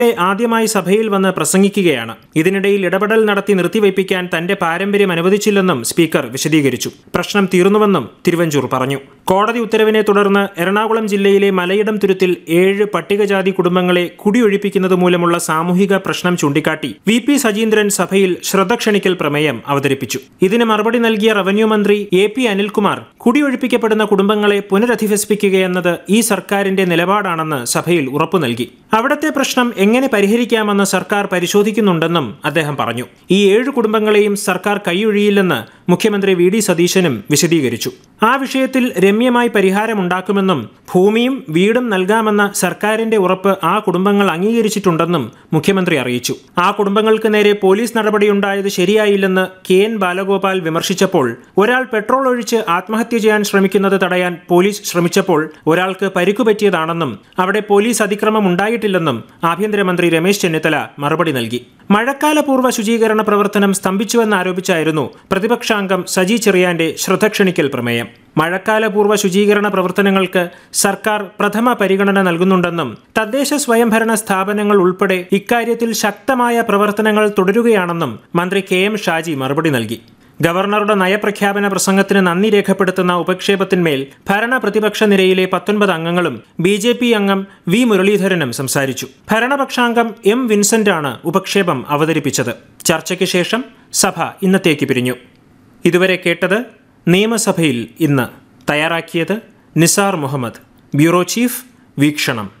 ആദ്യമായി സഭയിൽ വന്ന് പ്രസംഗിക്കുകയാണ് ഇതിനിടയിൽ ഇടപെടൽ നടത്തി നിർത്തിവയ്പ്പിക്കാൻ തന്റെ പാരമ്പര്യം അനുവദിച്ചില്ലെന്നും സ്പീക്കർ വിശദീകരിച്ചു പ്രശ്നം തീർന്നുവെന്നും തിരുവഞ്ചൂർ പറഞ്ഞു കോടതി ഉത്തരവിനെ തുടർന്ന് എറണാകുളം ജില്ലയിലെ മലയിടം തുരുത്തിൽ ഏഴ് പട്ടികജാതി കുടുംബങ്ങളെ കുടിയൊഴിപ്പിക്കുന്നത് മൂലമുള്ള സാമൂഹിക പ്രശ്നം ചൂണ്ടിക്കാട്ടി വി പി സജീന്ദ്രൻ സഭയിൽ ശ്രദ്ധ ക്ഷണിക്കൽ പ്രമേയം അവതരിപ്പിച്ചു ഇതിന് മറുപടി നൽകിയ റവന്യൂ മന്ത്രി എ പി അനിൽകുമാർ കുടിയൊഴിപ്പിക്കപ്പെടുന്ന കുടുംബങ്ങളെ പുനരധിവസിപ്പിക്കുകയെന്നത് ഈ സർക്കാരിന്റെ നിലപാടാണെന്ന് സഭയിൽ ഉറപ്പു നൽകി അവിടത്തെ പ്രശ്നം എങ്ങനെ പരിഹരിക്കാമെന്ന് സർക്കാർ പരിശോധിക്കുന്നുണ്ടെന്നും അദ്ദേഹം പറഞ്ഞു ഈ ഏഴ് കുടുംബങ്ങളെയും സർക്കാർ കൈയൊഴിയില്ലെന്ന് മുഖ്യമന്ത്രി വി ഡി സതീശനും വിശദീകരിച്ചു ആ വിഷയത്തിൽ രമ്യമായി പരിഹാരമുണ്ടാക്കുമെന്നും ഭൂമിയും വീടും നൽകാമെന്ന സർക്കാരിന്റെ ഉറപ്പ് ആ കുടുംബങ്ങൾ അംഗീകരിച്ചിട്ടുണ്ടെന്നും മുഖ്യമന്ത്രി അറിയിച്ചു ആ കുടുംബങ്ങൾക്ക് നേരെ പോലീസ് നടപടിയുണ്ടായത് ശരിയായില്ലെന്ന് കെ എൻ ബാലഗോപാൽ വിമർശിച്ചപ്പോൾ ഒരാൾ പെട്രോൾ ഒഴിച്ച് ആത്മഹത്യ ചെയ്യാൻ ശ്രമിക്കുന്നത് തടയാൻ പോലീസ് ശ്രമിച്ചപ്പോൾ ഒരാൾക്ക് പരിക്കുപറ്റിയതാണെന്നും അവിടെ പോലീസ് അതിക്രമം ഉണ്ടായിട്ടില്ലെന്നും ആഭ്യന്തരമന്ത്രി രമേശ് ചെന്നിത്തല മറുപടി നൽകി മഴക്കാലപൂർവ്വ ശുചീകരണ പ്രവർത്തനം സ്തംഭിച്ചുവെന്നാരോപിച്ചായിരുന്നു പ്രതിപക്ഷാംഗം സജി ചെറിയാന്റെ ശ്രദ്ധ ക്ഷണിക്കൽ പ്രമേയം മഴക്കാലപൂർവ്വ ശുചീകരണ പ്രവർത്തനങ്ങൾക്ക് സർക്കാർ പ്രഥമ പരിഗണന നൽകുന്നുണ്ടെന്നും തദ്ദേശ സ്വയംഭരണ സ്ഥാപനങ്ങൾ ഉൾപ്പെടെ ഇക്കാര്യത്തിൽ ശക്തമായ പ്രവർത്തനങ്ങൾ തുടരുകയാണെന്നും മന്ത്രി കെ എം ഷാജി മറുപടി നൽകി ഗവർണറുടെ നയപ്രഖ്യാപന പ്രസംഗത്തിന് നന്ദി രേഖപ്പെടുത്തുന്ന ഉപക്ഷേപത്തിന്മേൽ ഭരണ പ്രതിപക്ഷ നിരയിലെ പത്തൊൻപത് അംഗങ്ങളും ബി ജെ പി അംഗം വി മുരളീധരനും സംസാരിച്ചു ഭരണപക്ഷാംഗം എം വിൻസെന്റാണ് ഉപക്ഷേപം അവതരിപ്പിച്ചത് ചർച്ചയ്ക്ക് ശേഷം സഭ ഇന്നത്തേക്ക് പിരിഞ്ഞു ഇതുവരെ കേട്ടത് നിയമസഭയിൽ ഇന്ന് തയ്യാറാക്കിയത് നിസാർ മുഹമ്മദ് ബ്യൂറോ ചീഫ് വീക്ഷണം